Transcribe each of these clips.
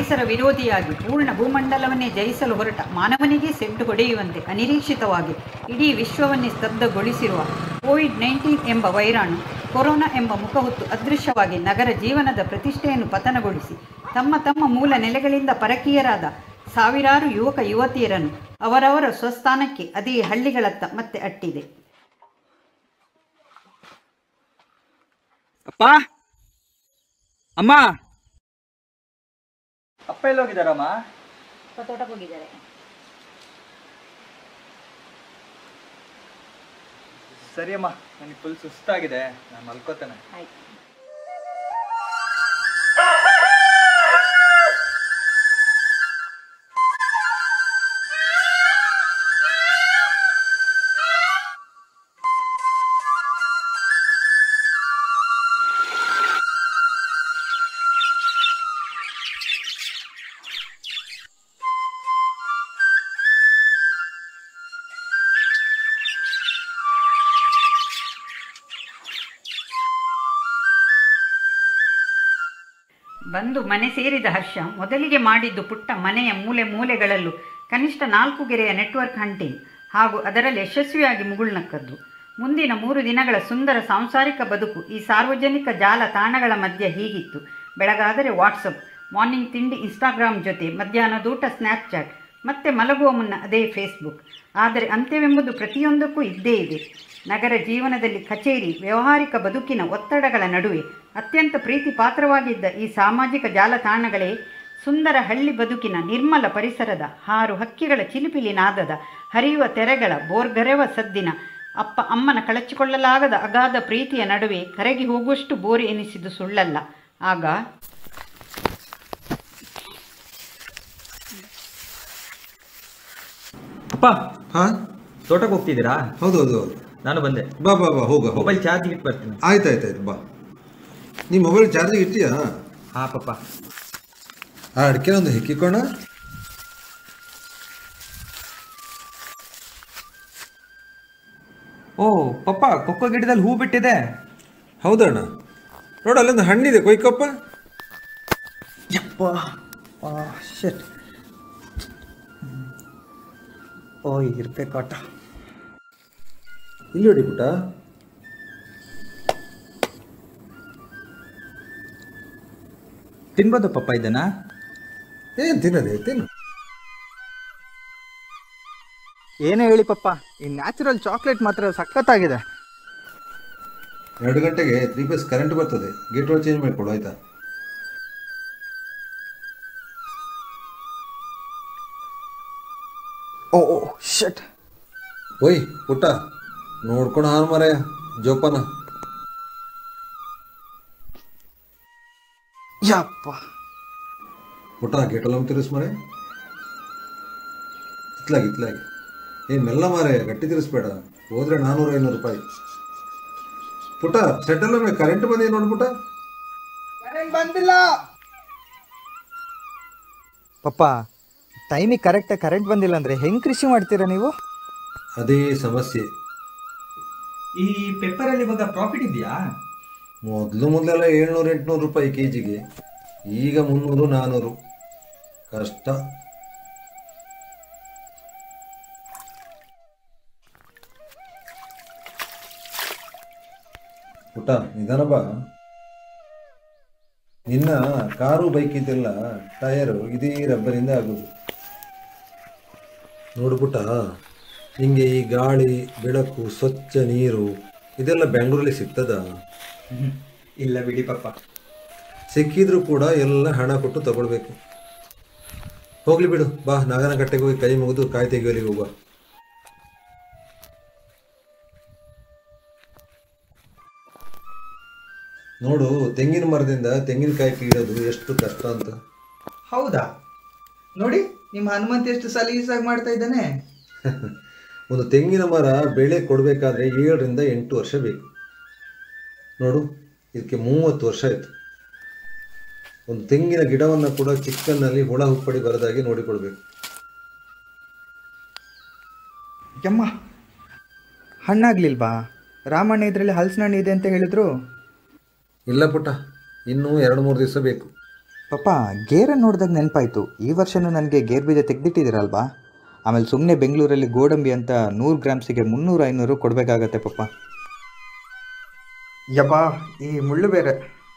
ಪರಿಸರ ವಿರೋಧಿಯಾಗಿ ಪೂರ್ಣ ಭೂಮಂಡಲವನ್ನೇ ಜಯಿಸಲು ಹೊರಟ ಮಾನವನಿಗೆ ಸೆಡ್ಡು ಹೊಡೆಯುವಂತೆ ಅನಿರೀಕ್ಷಿತವಾಗಿ ಇಡೀ ವಿಶ್ವವನ್ನೇ ಸ್ತಬ್ಧಗೊಳಿಸಿರುವ ಕೋವಿಡ್ ನೈನ್ಟೀನ್ ಎಂಬ ವೈರಾಣು ಕೊರೋನಾ ಎಂಬ ಮುಖಹೊತ್ತು ಅದೃಶ್ಯವಾಗಿ ನಗರ ಜೀವನದ ಪ್ರತಿಷ್ಠೆಯನ್ನು ಪತನಗೊಳಿಸಿ ತಮ್ಮ ತಮ್ಮ ಮೂಲ ನೆಲೆಗಳಿಂದ ಪರಕೀಯರಾದ ಸಾವಿರಾರು ಯುವಕ ಯುವತಿಯರನ್ನು ಅವರವರ ಸ್ವಸ್ಥಾನಕ್ಕೆ ಅದೇ ಹಳ್ಳಿಗಳತ್ತ ಮತ್ತೆ ಅಟ್ಟಿದೆ ಅಪ್ಪ ಅಮ್ಮ ಅಪ್ಪ ಎಲ್ಲಿ ಹೋಗಿದಾರಮ್ಮ ತೋಟಕ್ಕೆ ಹೋಗಿದ್ದಾರೆ ಸರಿ ಅಮ್ಮ ನನಗೆ ಫುಲ್ ಸುಸ್ತಾಗಿದೆ ನಾನು ಮಲ್ಕೋತೇನೆ ಆಯ್ತು ಬಂದು ಮನೆ ಸೇರಿದ ಹರ್ಷ ಮೊದಲಿಗೆ ಮಾಡಿದ್ದು ಪುಟ್ಟ ಮನೆಯ ಮೂಲೆ ಮೂಲೆಗಳಲ್ಲೂ ಕನಿಷ್ಠ ನಾಲ್ಕು ಗೆರೆಯ ನೆಟ್ವರ್ಕ್ ಹಂಟಿಂಗ್ ಹಾಗೂ ಅದರಲ್ಲಿ ಯಶಸ್ವಿಯಾಗಿ ಮುಗುಳ್ನಕ್ಕದ್ದು ಮುಂದಿನ ಮೂರು ದಿನಗಳ ಸುಂದರ ಸಾಂಸಾರಿಕ ಬದುಕು ಈ ಸಾರ್ವಜನಿಕ ಜಾಲ ತಾಣಗಳ ಮಧ್ಯೆ ಹೀಗಿತ್ತು ಬೆಳಗಾದರೆ ವಾಟ್ಸಪ್ ಮಾರ್ನಿಂಗ್ ತಿಂಡಿ ಇನ್ಸ್ಟಾಗ್ರಾಮ್ ಜೊತೆ ಮಧ್ಯಾಹ್ನದೂಟ ಸ್ನ್ಯಾಪ್ಚಾಟ್ ಮತ್ತೆ ಮಲಗುವ ಮುನ್ನ ಅದೇ ಫೇಸ್ಬುಕ್ ಆದರೆ ಅಂತ್ಯವೆಂಬುದು ಪ್ರತಿಯೊಂದಕ್ಕೂ ಇದ್ದೇ ಇದೆ ನಗರ ಜೀವನದಲ್ಲಿ ಕಚೇರಿ ವ್ಯಾವಹಾರಿಕ ಬದುಕಿನ ಒತ್ತಡಗಳ ನಡುವೆ ಅತ್ಯಂತ ಪ್ರೀತಿ ಪಾತ್ರವಾಗಿದ್ದ ಈ ಸಾಮಾಜಿಕ ಜಾಲತಾಣಗಳೇ ಸುಂದರ ಹಳ್ಳಿ ಬದುಕಿನ ನಿರ್ಮಲ ಪರಿಸರದ ಹಾರು ಹಕ್ಕಿಗಳ ಚಿಲಿಪಿಲಿ ನಾದದ ಹರಿಯುವ ತೆರೆಗಳ ಬೋರ್ಗರೆವ ಸದ್ದಿನ ಅಪ್ಪ ಅಮ್ಮನ ಕಳಚಿಕೊಳ್ಳಲಾಗದ ಅಗಾಧ ಪ್ರೀತಿಯ ನಡುವೆ ಕರಗಿ ಹೋಗುವಷ್ಟು ಬೋರಿ ಎನಿಸಿದ್ದು ಸುಳ್ಳಲ್ಲ ಆಗ ಅಪ್ಪ ಹಾ ತೋಟಕ್ಕೆ ಹೋಗ್ತಿದ್ದೀರಾ ಹೌದು ಹೌದು ಹೌದು ನಾನು ಬಂದೆ ಬಾ ಬಾ ಬಾ ಹೋಗ ಹೋಗ ಮೊಬೈಲ್ ಚಾರ್ಜ್ ಇಟ್ಟು ಬರ್ತೀನಿ ಆಯ್ತು ಆಯ್ತು ಆಯ್ತು ಬಾ ನೀ ಮೊಬೈಲ್ ಚಾರ್ಜಿಗೆ ಇಟ್ಟಿಯಾ ಹಾ ಪಪ್ಪ ಆ ಅಡಿಕೆ ಒಂದು ಹೆಕ್ಕಿಕೋಣ ಓ ಪಪ್ಪ ಕೊಕ್ಕೋ ಗಿಡದಲ್ಲಿ ಹೂ ಬಿಟ್ಟಿದೆ ಹೌದಣ್ಣ ನೋಡು ಅಲ್ಲೊಂದು ಹಣ್ಣಿದೆ ಕೊಯ್ಕಪ್ಪ ಯಪ್ಪ ಶೆಟ್ ಓ ಇರ್ಬೇಕಾಟ ಇಲ್ಲಿ ನೋಡಿ ಪುಟ್ಟ ತಿನ್ಬೋದು ಪಪ್ಪ ಇದನ್ನ ಏನು ತಿನ್ನದೆ ತಿನ್ನು ಏನೇ ಹೇಳಿ ಪಪ್ಪ ಈ ನ್ಯಾಚುರಲ್ ಚಾಕ್ಲೇಟ್ ಮಾತ್ರ ಸಖತ್ತಾಗಿದೆ ಎರಡು ಗಂಟೆಗೆ ತ್ರೀ ಪೀಸ್ ಕರೆಂಟ್ ಬರ್ತದೆ ಗೇಟ್ ಒಳಗೆ ಚೇಂಜ್ ಮಾಡಿಕೊಡು ಆಯ್ತಾ ಓ ಓ ಶಟ್ ಓಯ್ ಪುಟ್ಟ ನೋಡ್ಕೊಂಡು ಹಾನ್ ಮರೆಯ ಜೋಪಾನ ಯಪ್ಪ ಪುಟ್ಟ ಗೇಟ್ ಒಳಗೆ ತಿರ್ಸ್ ಮರೆ ಇತ್ಲಾಗಿ ಇತ್ಲಾಗಿ ಏ ಮೆಲ್ಲ ಮಾರೆ ಗಟ್ಟಿ ತಿರ್ಸ್ಬೇಡ ಹೋದ್ರೆ ನಾನ್ನೂರು ಐನೂರು ರೂಪಾಯಿ ಪುಟ್ಟ ಸೆಟ್ಟಲ್ಲ ಮೇಲೆ ಕರೆಂಟ್ ಬಂದಿದೆ ನೋಡ್ಪುಟ್ಟ ಬಂದಿಲ್ಲ ಪಪ್ಪ ಟೈಮಿಗೆ ಕರೆಕ್ಟಾಗಿ ಕರೆಂಟ್ ಬಂದಿಲ್ಲ ಅಂದ್ರೆ ಹೆಂಗ್ ಕೃಷಿ ಮಾಡ್ತೀರಾ ನೀವು ಅದೇ ಸಮಸ್ಯೆ ಈ ಪೆಪ್ಪರಲ್ಲಿ ಇವಾಗ ಪ್ರಾಫಿಟ್ ಇದೆಯಾ ಮೊದಲು ಮೊದಲೆಲ್ಲ ಏಳ್ನೂರು ಎಂಟುನೂರು ರೂಪಾಯಿ ಕೆ ಜಿಗೆ ಈಗ ಮುನ್ನೂರು ನಾನ್ನೂರು ಕಷ್ಟ ಪುಟ್ಟ ನಿಧಾನ ಬಾ ನಿನ್ನ ಕಾರು ಬೈಕ್ ಇದೆಲ್ಲ ಟಯರು ಇದೇ ರಬ್ಬರಿಂದ ಆಗೋದು ನೋಡು ಪುಟ್ಟ ನಿಂಗೆ ಈ ಗಾಳಿ ಬೆಳಕು ಸ್ವಚ್ಛ ನೀರು ಇದೆಲ್ಲ ಬೆಂಗಳೂರಲ್ಲಿ ಸಿಗ್ತದಾ ಇಲ್ಲ ಬಿಡಿ ಪಪ್ಪ ಸಿಕ್ಕಿದ್ರು ಕೂಡ ಎಲ್ಲ ಹಣ ಕೊಟ್ಟು ತಗೊಳ್ಬೇಕು ಹೋಗ್ಲಿ ಬಿಡು ಬಾ ನಾಗನಕಟ್ಟೆಗೆ ಹೋಗಿ ಕೈ ಮುಗಿದು ಕಾಯಿ ತೆಗೆಯೋಲಿಗೆ ಹೋಗುವ ನೋಡು ತೆಂಗಿನ ಮರದಿಂದ ತೆಂಗಿನಕಾಯಿ ಕೀಳೋದು ಎಷ್ಟು ಕಷ್ಟ ಅಂತ ಹೌದಾ ನೋಡಿ ನಿಮ್ಮ ಹನುಮಂತ ಎಷ್ಟು ಸಲೀಸಾಗಿ ಮಾಡ್ತಾ ಇದ್ದಾನೆ ಒಂದು ತೆಂಗಿನ ಮರ ಬೆಳೆ ಕೊಡಬೇಕಾದ್ರೆ ಏಳರಿಂದ ಎಂಟು ವರ್ಷ ಬೇಕು ನೋಡು ಇದಕ್ಕೆ ಮೂವತ್ತು ವರ್ಷ ಆಯಿತು ಒಂದು ತೆಂಗಿನ ಗಿಡವನ್ನು ಕೂಡ ಚಿಕ್ಕನ್ನಲ್ಲಿ ಹುಳ ಹುಪ್ಪಡಿ ಬರದಾಗಿ ನೋಡಿಕೊಳ್ಬೇಕು ಯಮ್ಮ ಹಣ್ಣಾಗ್ಲಿಲ್ವಾ ರಾಮಣ್ಣ ಇದರಲ್ಲಿ ಹಲಸಿನ ಹಣ್ಣು ಇದೆ ಅಂತ ಹೇಳಿದ್ರು ಇಲ್ಲ ಪುಟ್ಟ ಇನ್ನೂ ಎರಡು ಮೂರು ದಿವಸ ಬೇಕು ಪಾಪ ಗೇರನ್ನು ನೋಡಿದಾಗ ನೆನಪಾಯಿತು ಈ ವರ್ಷನೂ ನನಗೆ ಗೇರ್ ಬೀಜ ತೆಗೆದಿಟ್ಟಿದ್ದೀರಲ್ವಾ ಆಮೇಲೆ ಸುಮ್ಮನೆ ಬೆಂಗಳೂರಲ್ಲಿ ಗೋಡಂಬಿ ಅಂತ ನೂರು ಗ್ರಾಮ್ಸಿಗೆ ಮುನ್ನೂರು ಐನೂರು ಕೊಡಬೇಕಾಗತ್ತೆ ಪಾಪ ಯಬ್ಬಾ ಈ ಮುಳ್ಳು ಬೇರೆ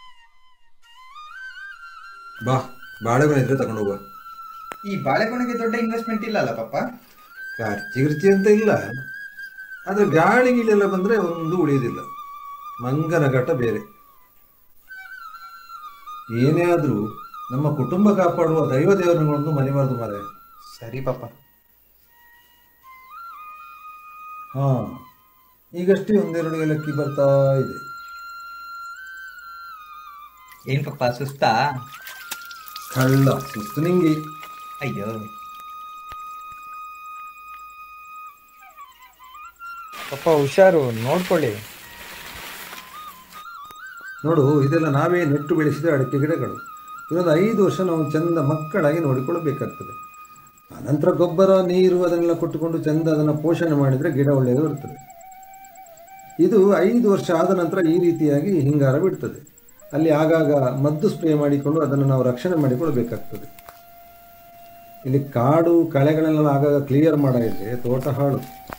ಬಾ ಬಾಳೆಗೊನೆ ಇದ್ರೆ ತಗೊಂಡು ಹೋಗುವ ಈ ಬಾಳೆಗೊನೆಗೆ ದೊಡ್ಡ ಇನ್ವೆಸ್ಟ್ಮೆಂಟ್ ಇಲ್ಲ ಅಲ್ಲ ಪಾಪ ಖರ್ಚಿಗಿರ್ಚಿ ಅಂತ ಇಲ್ಲ ಆದರೆ ಗಾಳಿ ಗೀಳೆಲ್ಲ ಬಂದರೆ ಒಂದು ಉಳಿಯೋದಿಲ್ಲ ಮಂಗನ ಘಟ ಬೇರೆ ಏನೇ ಆದರೂ ನಮ್ಮ ಕುಟುಂಬ ಕಾಪಾಡುವ ದೈವ ದೇವರುಗಳನ್ನು ಮರಿಬಾರ್ದು ಮಾರೆ ಸರಿ ಪಾಪ ಹಾ ಈಗಷ್ಟೇ ಒಂದೆರಡು ಏಲಕ್ಕಿ ಬರ್ತಾ ಇದೆ ಏನು ಪಾಪ ಸುಸ್ತಾ ಕಳ್ಳ ಸುಸ್ತು ನಿಂಗೆ ಅಯ್ಯೋ ಪಾಪ ಹುಷಾರು ನೋಡ್ಕೊಳ್ಳಿ ನೋಡು ಇದೆಲ್ಲ ನಾವೇ ನೆಟ್ಟು ಬೆಳೆಸಿದ ಅಡಿಕೆ ಗಿಡಗಳು ಇದೊಂದು ಐದು ವರ್ಷ ನಾವು ಚಂದ ಮಕ್ಕಳಾಗಿ ನೋಡಿಕೊಳ್ಳಬೇಕಾಗ್ತದೆ ಅನಂತರ ಗೊಬ್ಬರ ನೀರು ಅದನ್ನೆಲ್ಲ ಕೊಟ್ಟುಕೊಂಡು ಚಂದ ಅದನ್ನು ಪೋಷಣೆ ಮಾಡಿದರೆ ಗಿಡ ಒಳ್ಳೆಯದು ಬರ್ತದೆ ಇದು ಐದು ವರ್ಷ ಆದ ನಂತರ ಈ ರೀತಿಯಾಗಿ ಹಿಂಗಾರ ಬಿಡ್ತದೆ ಅಲ್ಲಿ ಆಗಾಗ ಮದ್ದು ಸ್ಪ್ರೇ ಮಾಡಿಕೊಂಡು ಅದನ್ನು ನಾವು ರಕ್ಷಣೆ ಮಾಡಿಕೊಳ್ಬೇಕಾಗ್ತದೆ ಇಲ್ಲಿ ಕಾಡು ಕಳೆಗಳನ್ನೆಲ್ಲ ಆಗಾಗ ಕ್ಲಿಯರ್ ಮಾಡಿದ್ರೆ ತೋಟ ಹಾಳು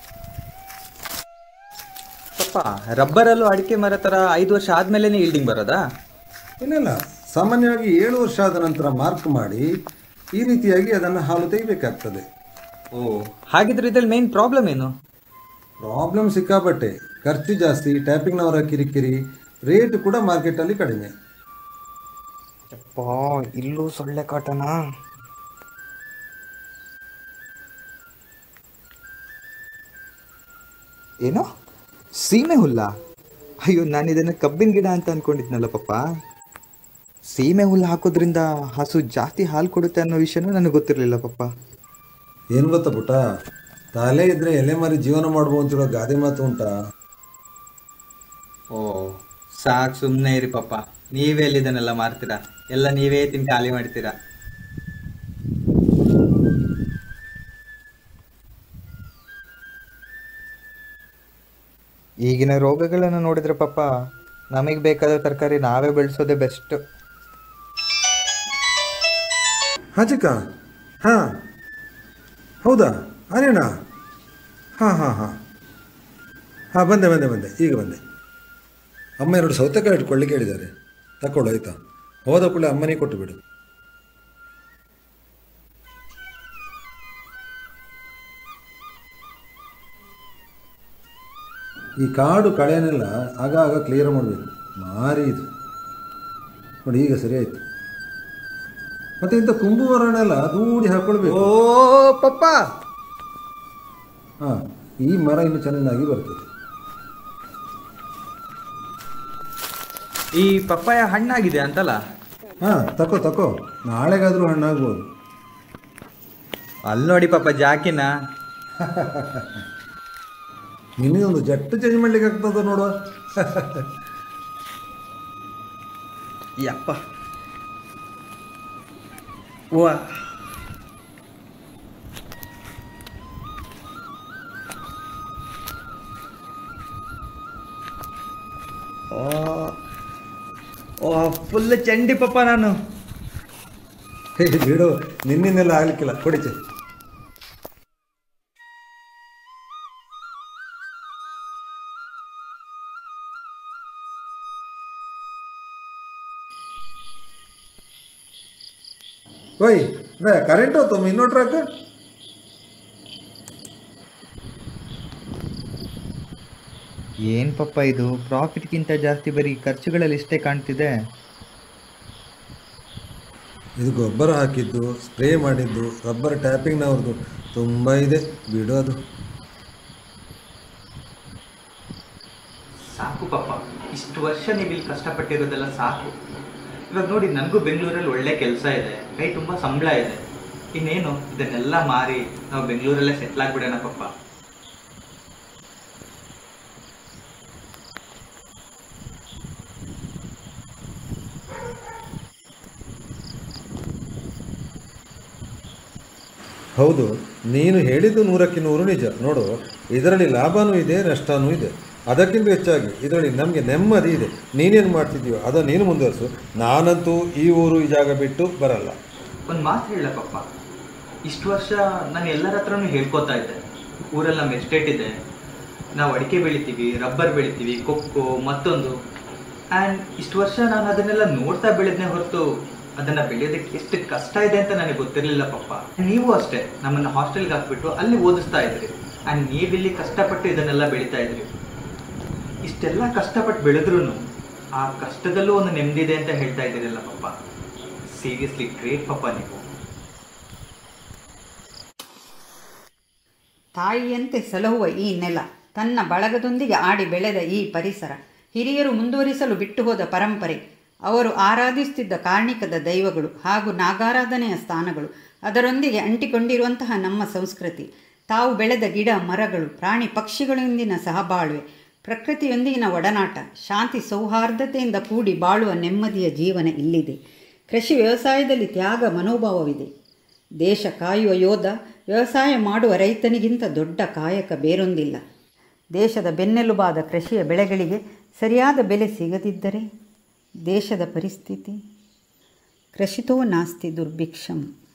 ಪಾಪ ರಬ್ಬರಲ್ಲೂ ಅಡಿಕೆ ಮರ ಥರ ಐದು ವರ್ಷ ಆದಮೇಲೆ ಈಲ್ಡಿಂಗ್ ಬರೋದಾ ಇಲ್ಲ ಸಾಮಾನ್ಯವಾಗಿ ಏಳು ವರ್ಷ ಆದ ನಂತರ ಮಾರ್ಕ್ ಮಾಡಿ ಈ ರೀತಿಯಾಗಿ ಅದನ್ನು ಹಾಲು ತೆಗಿಬೇಕಾಗ್ತದೆ ಓ ಹಾಗಿದ್ರೆ ಇದ್ರಲ್ಲಿ ಮೇನ್ ಪ್ರಾಬ್ಲಮ್ ಏನು ಪ್ರಾಬ್ಲಮ್ ಸಿಕ್ಕಾಪಟ್ಟೆ ಖರ್ಚು ಜಾಸ್ತಿ ಟ್ಯಾಪಿಂಗ್ನವರ ಕಿರಿಕಿರಿ ರೇಟ್ ಕೂಡ ಮಾರ್ಕೆಟಲ್ಲಿ ಕಡಿಮೆ ಅಪ್ಪ ಇಲ್ಲೂ ಸೊಳ್ಳೆ ಕಾಟನಾ ಏನೋ ಸೀಮೆ ಹುಲ್ಲ ಅಯ್ಯೋ ನಾನು ಇದನ್ನು ಕಬ್ಬಿನ ಗಿಡ ಅಂತ ಅನ್ಕೊಂಡಿದ್ನಲ್ಲ ಪಪ್ಪ ಸೀಮೆ ಹುಲ್ಲು ಹಾಕೋದ್ರಿಂದ ಹಸು ಜಾಸ್ತಿ ಹಾಲು ಕೊಡುತ್ತೆ ಅನ್ನೋ ವಿಷಯನೂ ನನಗೆ ಗೊತ್ತಿರಲಿಲ್ಲ ಪಪ್ಪ ಏನು ಗೊತ್ತಾ ಪುಟ್ಟ ತಲೆ ಇದ್ರೆ ಎಲೆ ಮಾರಿ ಜೀವನ ಮಾಡ್ಬೋದು ಅಂತ ಹೇಳೋ ಗಾದೆ ಮಾತು ಉಂಟಾ ಓ ಸಾಕು ಸುಮ್ಮನೆ ಇರಿ ಪಪ್ಪ ನೀವೇ ಎಲ್ಲಿ ಇದನ್ನೆಲ್ಲ ಮಾರ್ತೀರಾ ಎಲ್ಲ ನೀವೇ ತಿನ್ ಖಾಲಿ ಮಾಡ್ತೀರಾ ಈಗಿನ ರೋಗಗಳನ್ನು ನೋಡಿದ್ರೆ ಪಾಪ ನಮಗೆ ಬೇಕಾದ ತರಕಾರಿ ನಾವೇ ಬೆಳೆಸೋದೇ ಬೆಸ್ಟ್ ಹಾಚಿಕ ಹಾಂ ಹೌದಾ ಅರೇನಾ ಹಾಂ ಹಾಂ ಹಾಂ ಹಾಂ ಬಂದೆ ಬಂದೆ ಬಂದೆ ಈಗ ಬಂದೆ ಅಮ್ಮ ಎರಡು ಸೌತೆಕಾಯಿ ಇಟ್ಕೊಳ್ಳಿಕ್ಕೆ ಹೇಳಿದ್ದಾರೆ ತಗೊಳ್ಳು ಆಯ್ತಾ ಹೋದ ಕೂಡಲೇ ಅಮ್ಮನಿಗೆ ಕೊಟ್ಟು ಬಿಡು ಈ ಕಾಡು ಕಳೆಯನ್ನೆಲ್ಲ ಆಗಾಗ ಕ್ಲಿಯರ್ ಮಾಡಬೇಕು ಮಾರಿ ಇದು ನೋಡಿ ಈಗ ಸರಿ ಆಯ್ತು ಮತ್ತೆ ಇಂಥ ಕುಂಭವರನೆಲ್ಲ ದೂಡಿ ಹಾಕೊಳ್ಬೇಕು ಓ ಪಪ್ಪ ಹಾಂ ಈ ಮರ ಇನ್ನು ಚೆನ್ನಾಗಿ ಬರ್ತದೆ ಈ ಪಪ್ಪಾಯ ಹಣ್ಣಾಗಿದೆ ಅಂತಲ್ಲ ಹಾಂ ತಕೋ ತಕೋ ನಾಳೆಗಾದರೂ ಹಣ್ಣಾಗ್ಬೋದು ಅಲ್ಲಿ ನೋಡಿ ಪಾಪ ಜಾಕಿನ ನಿನಗೊಂದು ಜಟ್ಟು ಚೇಂಜ್ ಮಾಡ್ಲಿಕ್ಕೆ ಆಗ್ತದ ನೋಡುವ ಯಪ್ಪ ವಾ ಓ ಫುಲ್ ಚಂಡಿ ಪಪ್ಪ ನಾನು ಹೇ ಬಿಡು ನಿನ್ನಿಂದೆಲ್ಲ ಆಗ್ಲಿಕ್ಕಿಲ್ಲ ಕೊಡಿಚೆ ಓಯ್ ಬೇ ಕರೆಂಟ್ ಹೋತು ಇನ್ನೊಟ್ರ್ ಹಾಕ ಏನು ಪಪ್ಪ ಇದು ಪ್ರಾಫಿಟ್ಗಿಂತ ಜಾಸ್ತಿ ಬರೀ ಖರ್ಚುಗಳಲ್ಲಿ ಇಷ್ಟೇ ಕಾಣ್ತಿದೆ ಇದು ಗೊಬ್ಬರ ಹಾಕಿದ್ದು ಸ್ಪ್ರೇ ಮಾಡಿದ್ದು ರಬ್ಬರ್ ಟ್ಯಾಪಿಂಗ್ನವ್ರದ್ದು ತುಂಬ ಇದೆ ಬಿಡು ಅದು ಸಾಕು ಪಾಪ ಇಷ್ಟು ವರ್ಷ ನೀವು ಇಲ್ಲಿ ಕಷ್ಟಪಟ್ಟಿರೋದೆಲ್ಲ ಸಾಕು ಇವಾಗ ನೋಡಿ ನನಗೂ ಬೆಂಗಳೂರಲ್ಲಿ ಒಳ್ಳೆ ಕೆಲಸ ಇದೆ ಕೈ ತುಂಬ ಸಂಬಳ ಇದೆ ಇನ್ನೇನು ಇದನ್ನೆಲ್ಲ ಮಾರಿ ನಾವು ಬೆಂಗಳೂರಲ್ಲೇ ಸೆಟ್ಲ್ ಆಗ್ಬಿಡೋಣ ಪಪ್ಪ ಹೌದು ನೀನು ಹೇಳಿದ್ದು ನೂರಕ್ಕೆ ನೂರು ನಿಜ ನೋಡು ಇದರಲ್ಲಿ ಲಾಭನೂ ಇದೆ ನಷ್ಟನೂ ಇದೆ ಅದಕ್ಕಿಂತ ಹೆಚ್ಚಾಗಿ ಇದರಲ್ಲಿ ನಮಗೆ ನೆಮ್ಮದಿ ಇದೆ ನೀನೇನು ಮಾಡ್ತಿದ್ದೀಯೋ ಅದನ್ನು ನೀನು ಮುಂದುವರಿಸು ನಾನಂತೂ ಈ ಊರು ಈ ಜಾಗ ಬಿಟ್ಟು ಬರಲ್ಲ ಒಂದು ಮಾತು ಹೇಳಪ್ಪಪ್ಪ ಇಷ್ಟು ವರ್ಷ ನಾನು ಎಲ್ಲರ ಹತ್ರನೂ ಹೇಳ್ಕೊತಾ ಇದ್ದೆ ಊರಲ್ಲಿ ನಮ್ಮ ಎಸ್ಟೇಟ್ ಇದೆ ನಾವು ಅಡಿಕೆ ಬೆಳಿತೀವಿ ರಬ್ಬರ್ ಬೆಳಿತೀವಿ ಕೊಕ್ಕೋ ಮತ್ತೊಂದು ಆ್ಯಂಡ್ ಇಷ್ಟು ವರ್ಷ ನಾನು ಅದನ್ನೆಲ್ಲ ನೋಡ್ತಾ ಬೆಳೆದ್ನೆ ಹೊರತು ಅದನ್ನು ಬೆಳೆಯೋದಕ್ಕೆ ಎಷ್ಟು ಕಷ್ಟ ಇದೆ ಅಂತ ನನಗೆ ಗೊತ್ತಿರಲಿಲ್ಲ ಪಪ್ಪ ನೀವು ಅಷ್ಟೇ ನಮ್ಮನ್ನು ಹಾಸ್ಟೆಲ್ಗೆ ಹಾಕ್ಬಿಟ್ಟು ಅಲ್ಲಿ ಓದಿಸ್ತಾ ಇದ್ರಿ ಆ್ಯಂಡ್ ನೀವಿಲ್ಲಿ ಕಷ್ಟಪಟ್ಟು ಇದನ್ನೆಲ್ಲ ಬೆಳೀತಾ ಇದ್ರಿ ಇಷ್ಟೆಲ್ಲ ಕಷ್ಟಪಟ್ಟು ಬೆಳೆದ್ರೂ ಆ ಕಷ್ಟದಲ್ಲೂ ಒಂದು ನೆಮ್ಮದಿದೆ ಅಂತ ಹೇಳ್ತಾ ಇದ್ದೀರಲ್ಲ ಪಪ್ಪ ಸೀರಿಯಸ್ಲಿ ಗ್ರೇಟ್ ಪಪ್ಪ ನೀವು ತಾಯಿಯಂತೆ ಸಲಹುವ ಈ ನೆಲ ತನ್ನ ಬಳಗದೊಂದಿಗೆ ಆಡಿ ಬೆಳೆದ ಈ ಪರಿಸರ ಹಿರಿಯರು ಮುಂದುವರಿಸಲು ಬಿಟ್ಟು ಹೋದ ಪರಂಪರೆ ಅವರು ಆರಾಧಿಸುತ್ತಿದ್ದ ಕಾರ್ಣಿಕದ ದೈವಗಳು ಹಾಗೂ ನಾಗಾರಾಧನೆಯ ಸ್ಥಾನಗಳು ಅದರೊಂದಿಗೆ ಅಂಟಿಕೊಂಡಿರುವಂತಹ ನಮ್ಮ ಸಂಸ್ಕೃತಿ ತಾವು ಬೆಳೆದ ಗಿಡ ಮರಗಳು ಪ್ರಾಣಿ ಪಕ್ಷಿಗಳೊಂದಿನ ಸಹಬಾಳ್ವೆ ಪ್ರಕೃತಿಯೊಂದಿಗಿನ ಒಡನಾಟ ಶಾಂತಿ ಸೌಹಾರ್ದತೆಯಿಂದ ಕೂಡಿ ಬಾಳುವ ನೆಮ್ಮದಿಯ ಜೀವನ ಇಲ್ಲಿದೆ ಕೃಷಿ ವ್ಯವಸಾಯದಲ್ಲಿ ತ್ಯಾಗ ಮನೋಭಾವವಿದೆ ದೇಶ ಕಾಯುವ ಯೋಧ ವ್ಯವಸಾಯ ಮಾಡುವ ರೈತನಿಗಿಂತ ದೊಡ್ಡ ಕಾಯಕ ಬೇರೊಂದಿಲ್ಲ ದೇಶದ ಬೆನ್ನೆಲುಬಾದ ಕೃಷಿಯ ಬೆಳೆಗಳಿಗೆ ಸರಿಯಾದ ಬೆಲೆ ಸಿಗದಿದ್ದರೆ ದೇಶದ ಪರಿಸ್ಥಿತಿ ಕೃಷಿತೋ ನಾಸ್ತಿ ದುರ್ಭಿಕ್ಷಂ